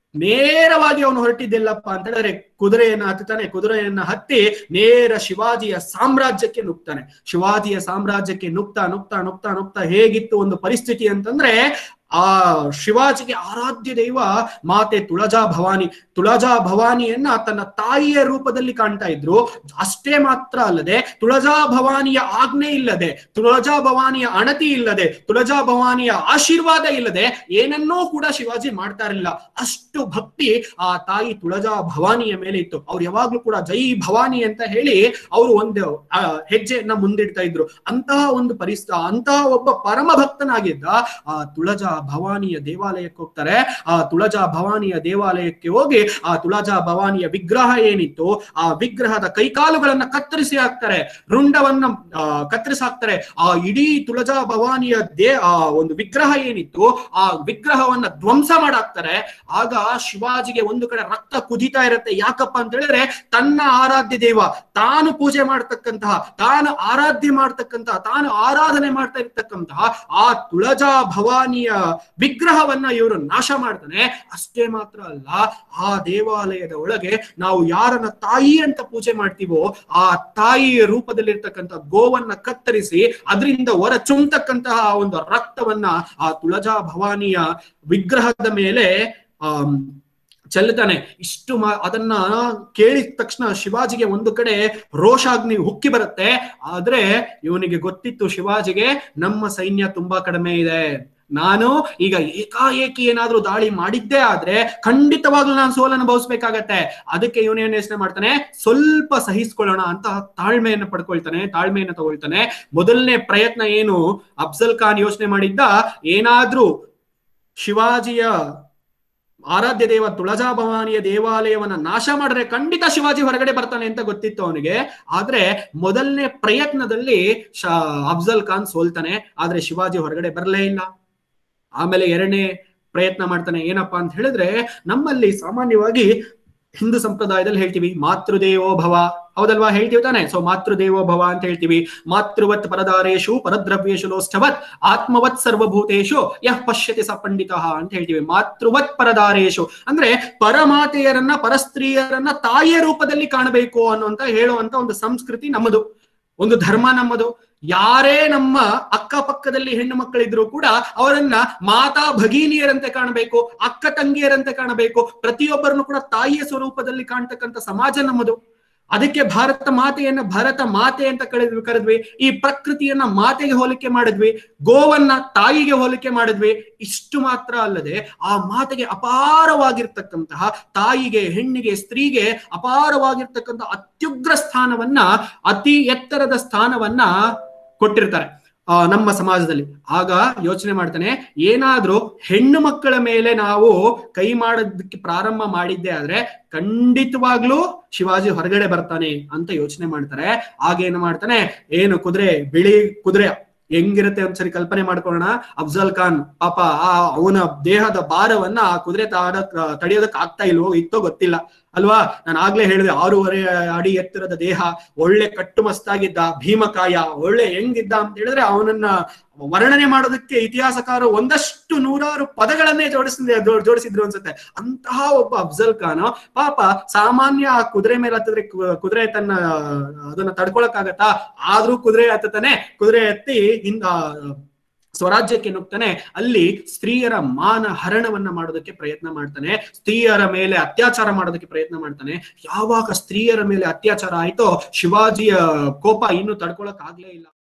ನೇರವಾಗಿ ಅವನು ಹೊರಟಿದ್ದೆಲ್ಲಪ್ಪ ಅಂತ ಹೇಳಿದ್ರೆ ಕುದುರೆಯನ್ನ ಹತ್ತುತ್ತಾನೆ ಕುದುರೆಯನ್ನ ಹತ್ತಿ ನೇರ ಶಿವಾಜಿಯ ಸಾಮ್ರಾಜ್ಯಕ್ಕೆ ನುಗ್ತಾನೆ ಶಿವಾಜಿಯ ಸಾಮ್ರಾಜ್ಯಕ್ಕೆ ನುಗ್ತಾ ನುಗ್ತಾ ನುಗ್ತಾ ನುಗ್ತಾ ಹೇಗಿತ್ತು ಒಂದು ಪರಿಸ್ಥಿತಿ ಅಂತಂದ್ರೆ ಆ ಶಿವಾಜಿಗೆ ಆರಾಧ್ಯ ದೈವ ಮಾತೆ ತುಳಜಾ ಭವಾನಿ ತುಳಜಾ ಭವಾನಿಯನ್ನ ತನ್ನ ತಾಯಿಯ ರೂಪದಲ್ಲಿ ಕಾಣ್ತಾ ಇದ್ರು ಅಷ್ಟೇ ಮಾತ್ರ ಅಲ್ಲದೆ ತುಳಜಾ ಭವಾನಿಯ ಆಜ್ಞೆ ಇಲ್ಲದೆ ತುಳಜಾ ಭವಾನಿಯ ಅಣತಿ ಇಲ್ಲದೆ ತುಳಜಾ ಭವಾನಿಯ ಆಶೀರ್ವಾದ ಇಲ್ಲದೆ ಏನನ್ನೂ ಕೂಡ ಶಿವಾಜಿ ಮಾಡ್ತಾ ಇರಲಿಲ್ಲ ಅಷ್ಟು ಭಕ್ತಿ ಆ ತಾಯಿ ತುಳಜಾ ಭವಾನಿಯ ಮೇಲೆ ಇತ್ತು ಅವ್ರು ಯಾವಾಗ್ಲೂ ಕೂಡ ಜೈ ಭವಾನಿ ಅಂತ ಹೇಳಿ ಅವರು ಒಂದು ಆ, ಹೆಜ್ಜೆಯನ್ನ ಮುಂದಿಡ್ತಾ ಇದ್ರು ಅಂತಹ ಒಂದು ಪರಿಸ್ಥಿತಿ ಅಂತಹ ಒಬ್ಬ ಪರಮ ಭಕ್ತನಾಗಿದ್ದ ಆ ತುಳಜಾ ಭವಾನಿಯ ದೇವಾಲಯಕ್ಕೆ ಹೋಗ್ತಾರೆ ಆ ತುಳಜಾ ಭವಾನಿಯ ದೇವಾಲಯಕ್ಕೆ ಹೋಗಿ ಆ ತುಳಜಾ ಭವಾನಿಯ ವಿಗ್ರಹ ಏನಿತ್ತು ಆ ವಿಗ್ರಹದ ಕೈಕಾಲುಗಳನ್ನ ಕತ್ತರಿಸಿ ಹಾಕ್ತಾರೆ ರುಂಡವನ್ನ ಆ, ಕತ್ತರಿಸಿ ಹಾಕ್ತಾರೆ ಆ ಇಡೀ ತುಳಜಾ ಭವಾನಿಯ ದೇ ಆ ಒಂದು ವಿಗ್ರಹ ಏನಿತ್ತು ಆ ವಿಗ್ರಹವನ್ನ ಧ್ವಂಸ ಮಾಡಾಕ್ತಾರೆ ಆಗ ಶಿವಾಜಿಗೆ ಒಂದು ಕಡೆ ರಕ್ತ ಕುದಿತಾ ಇರುತ್ತೆ ಯಾಕಪ್ಪ ಅಂತ ಹೇಳಿದ್ರೆ ತನ್ನ ಆರಾಧ್ಯ ದೇವ ತಾನು ಪೂಜೆ ಮಾಡ್ತಕ್ಕಂತಹ ತಾನು ಆರಾಧ್ಯ ಮಾಡ್ತಕ್ಕಂತಹ ತಾನು ಆರಾಧನೆ ಮಾಡ್ತಾ ಇರ್ತಕ್ಕಂತಹ ಆ ತುಳಜಾ ಭವಾನಿಯ ವಿಗ್ರಹವನ್ನ ಇವರು ನಾಶ ಮಾಡ್ತಾನೆ ಅಷ್ಟೇ ಮಾತ್ರ ಅಲ್ಲ ಆ ದೇವಾಲಯದ ಒಳಗೆ ನಾವು ಯಾರನ್ನ ತಾಯಿ ಅಂತ ಪೂಜೆ ಮಾಡ್ತೀವೋ ಆ ತಾಯಿಯ ರೂಪದಲ್ಲಿರ್ತಕ್ಕಂಥ ಗೋವನ್ನ ಕತ್ತರಿಸಿ ಅದರಿಂದ ಹೊರ ಚುಮ್ತಕ್ಕಂತಹ ಒಂದು ರಕ್ತವನ್ನ ಆ ತುಳಜಾ ಭವಾನಿಯ ವಿಗ್ರಹದ ಮೇಲೆ ಆಮ್, ಚೆಲ್ತಾನೆ ಇಷ್ಟು ಮಾ ಅದನ್ನ ಕೇಳಿದ ತಕ್ಷಣ ಶಿವಾಜಿಗೆ ಒಂದು ಕಡೆ ರೋಷಾಗ್ನಿ ಹುಕ್ಕಿ ಬರುತ್ತೆ ಆದ್ರೆ ಇವನಿಗೆ ಗೊತ್ತಿತ್ತು ಶಿವಾಜಿಗೆ ನಮ್ಮ ಸೈನ್ಯ ತುಂಬಾ ಕಡಿಮೆ ಇದೆ ನಾನು ಈಗ ಏಕಾಏಕಿ ಏನಾದ್ರೂ ದಾಳಿ ಮಾಡಿದ್ದೇ ಆದ್ರೆ ಖಂಡಿತವಾಗ್ಲೂ ನಾನು ಸೋಲನ್ನು ಬಹುಸ್ಬೇಕಾಗತ್ತೆ ಅದಕ್ಕೆ ಇವನೇನ್ ಯೋಚನೆ ಮಾಡ್ತಾನೆ ಸ್ವಲ್ಪ ಸಹಿಸ್ಕೊಳ್ಳೋಣ ಅಂತ ತಾಳ್ಮೆಯನ್ನು ಪಡ್ಕೊಳ್ತಾನೆ ತಾಳ್ಮೆಯನ್ನು ತಗೊಳ್ತಾನೆ ಮೊದಲನೇ ಪ್ರಯತ್ನ ಏನು ಅಫ್ಜಲ್ ಖಾನ್ ಯೋಚನೆ ಮಾಡಿದ್ದ ಏನಾದ್ರೂ ಶಿವಾಜಿಯ ಆರಾಧ್ಯ ದೇವ ತುಳಜಾ ಭವಾನಿಯ ದೇವಾಲಯವನ್ನ ನಾಶ ಮಾಡಿದ್ರೆ ಖಂಡಿತ ಶಿವಾಜಿ ಹೊರಗಡೆ ಬರ್ತಾನೆ ಅಂತ ಗೊತ್ತಿತ್ತು ಅವನಿಗೆ ಆದ್ರೆ ಮೊದಲನೇ ಪ್ರಯತ್ನದಲ್ಲಿ ಶ ಅಫ್ಜಲ್ ಖಾನ್ ಸೋಲ್ತಾನೆ ಆದ್ರೆ ಶಿವಾಜಿ ಹೊರಗಡೆ ಬರಲೇ ಇಲ್ಲ ಆಮೇಲೆ ಎರಡನೇ ಪ್ರಯತ್ನ ಮಾಡ್ತಾನೆ ಏನಪ್ಪಾ ಅಂತ ಹೇಳಿದ್ರೆ ನಮ್ಮಲ್ಲಿ ಸಾಮಾನ್ಯವಾಗಿ ಹಿಂದೂ ಸಂಪ್ರದಾಯದಲ್ಲಿ ಹೇಳ್ತೀವಿ ಮಾತೃದೇವೋ ಭವ ಹೌದಲ್ವಾ ಹೇಳ್ತೀವಿ ತಾನೆ ಸೊ ಮಾತೃದೇವೋ ಭವ ಅಂತ ಹೇಳ್ತೀವಿ ಮಾತೃವತ್ ಪರದಾರೇಶು ಪರದ್ರವ್ಯೇಶು ಲೋಷ್ಠವತ್ ಆತ್ಮವತ್ ಸರ್ವಭೂತೇಶು ಯಃ ಪಶ್ಯತಿ ಸ ಪಂಡಿತ ಅಂತ ಹೇಳ್ತೀವಿ ಮಾತೃವತ್ ಪರದಾರೇಶು ಅಂದ್ರೆ ಪರಮಾತೆಯರನ್ನ ಪರಸ್ತ್ರೀಯರನ್ನ ತಾಯಿಯ ರೂಪದಲ್ಲಿ ಕಾಣಬೇಕು ಅನ್ನುವಂತ ಹೇಳುವಂತ ಒಂದು ಸಂಸ್ಕೃತಿ ನಮ್ಮದು ಒಂದು ಧರ್ಮ ನಮ್ಮದು ಯಾರೇ ನಮ್ಮ ಅಕ್ಕಪಕ್ಕದಲ್ಲಿ ಹೆಣ್ಣು ಮಕ್ಕಳಿದ್ರು ಕೂಡ ಅವರನ್ನ ಮಾತಾ ಭಗಿನಿಯರಂತೆ ಕಾಣಬೇಕು ಅಕ್ಕ ತಂಗಿಯರಂತೆ ಕಾಣಬೇಕು ಪ್ರತಿಯೊಬ್ಬರನ್ನು ಕೂಡ ತಾಯಿಯ ಸ್ವರೂಪದಲ್ಲಿ ಕಾಣ್ತಕ್ಕಂಥ ಸಮಾಜ ನಮ್ಮದು ಅದಕ್ಕೆ ಭಾರತ ಮಾತೆಯನ್ನ ಭರತ ಮಾತೆ ಅಂತ ಕರೆದ್ವಿ ಕರೆದ್ವಿ ಈ ಪ್ರಕೃತಿಯನ್ನ ಮಾತೆಗೆ ಹೋಲಿಕೆ ಮಾಡಿದ್ವಿ ಗೋವನ್ನ ತಾಯಿಗೆ ಹೋಲಿಕೆ ಮಾಡಿದ್ವಿ ಇಷ್ಟು ಮಾತ್ರ ಅಲ್ಲದೆ ಆ ಮಾತೆಗೆ ಅಪಾರವಾಗಿರ್ತಕ್ಕಂತಹ ತಾಯಿಗೆ ಹೆಣ್ಣಿಗೆ ಸ್ತ್ರೀಗೆ ಅಪಾರವಾಗಿರ್ತಕ್ಕಂಥ ಅತ್ಯುಗ್ರ ಸ್ಥಾನವನ್ನ ಅತಿ ಎತ್ತರದ ಸ್ಥಾನವನ್ನ ಕೊಟ್ಟಿರ್ತಾರೆ ಆ ನಮ್ಮ ಸಮಾಜದಲ್ಲಿ ಆಗ ಯೋಚನೆ ಮಾಡ್ತಾನೆ ಏನಾದ್ರೂ ಹೆಣ್ಣು ಮಕ್ಕಳ ಮೇಲೆ ನಾವು ಕೈ ಮಾಡೋದಕ್ಕೆ ಪ್ರಾರಂಭ ಮಾಡಿದ್ದೆ ಆದ್ರೆ ಖಂಡಿತವಾಗ್ಲೂ ಶಿವಾಜಿ ಹೊರಗಡೆ ಬರ್ತಾನೆ ಅಂತ ಯೋಚನೆ ಮಾಡ್ತಾರೆ ಆಗ ಏನು ಮಾಡ್ತಾನೆ ಏನು ಕುದುರೆ ಬಿಳಿ ಕುದುರೆ ಹೆಂಗಿರುತ್ತೆ ಒಂದ್ಸರಿ ಕಲ್ಪನೆ ಮಾಡ್ಕೊಳ್ಳೋಣ ಅಫ್ಜಲ್ ಖಾನ್ ಪಾಪ ಆ ಅವನ ದೇಹದ ಭಾರವನ್ನ ಆ ಕುದುರೆ ತಾಡಕ್ ತಡೆಯೋದಕ್ ಆಗ್ತಾ ಇಲ್ವೋ ಇತ್ತೋ ಗೊತ್ತಿಲ್ಲ ಅಲ್ವಾ ನಾನು ಆಗ್ಲೇ ಹೇಳಿದೆ ಆರೂವರೆ ಅಡಿ ಎತ್ತರದ ದೇಹ ಒಳ್ಳೆ ಕಟ್ಟುಮಸ್ತಾಗಿದ್ದ ಭೀಮಕಾಯ ಒಳ್ಳೆ ಹೆಂಗಿದ್ದ ಅಂತ ಹೇಳಿದ್ರೆ ಅವನನ್ನ ವರ್ಣನೆ ಮಾಡೋದಕ್ಕೆ ಇತಿಹಾಸಕಾರ ಒಂದಷ್ಟು ನೂರಾರು ಪದಗಳನ್ನೇ ಜೋಡಿಸಿದ ಜೋಡಿಸಿದ್ರು ಅನ್ಸುತ್ತೆ ಅಂತಹ ಒಬ್ಬ ಅಫ್ಜಲ್ ಖಾನ್ ಪಾಪ ಸಾಮಾನ್ಯ ಆ ಕುದುರೆ ಮೇಲೆ ಹತ್ತಿದ್ರೆ ಕು- ಕುದುರೆ ತನ್ನ ಅದನ್ನ ತಡ್ಕೊಳಕ್ಕಾಗತ್ತಾ ಆದ್ರೂ ಕುದುರೆ ಹತ್ತತಾನೆ ಕುದುರೆ ಎತ್ತಿ ಹಿಂದ ಸ್ವರಾಜ್ಯಕ್ಕೆ ನುಗ್ತಾನೆ ಅಲ್ಲಿ ಸ್ತ್ರೀಯರ ಮಾನ ಹರಣವನ್ನ ಮಾಡೋದಕ್ಕೆ ಪ್ರಯತ್ನ ಮಾಡ್ತಾನೆ ಸ್ತ್ರೀಯರ ಮೇಲೆ ಅತ್ಯಾಚಾರ ಮಾಡೋದಕ್ಕೆ ಪ್ರಯತ್ನ ಮಾಡ್ತಾನೆ ಯಾವಾಗ ಸ್ತ್ರೀಯರ ಮೇಲೆ ಅತ್ಯಾಚಾರ ಆಯ್ತೋ ಶಿವಾಜಿಯ ಕೋಪ ಇನ್ನು ತಡ್ಕೊಳಕ್ ಆಗ್ಲೇ ಇಲ್ಲ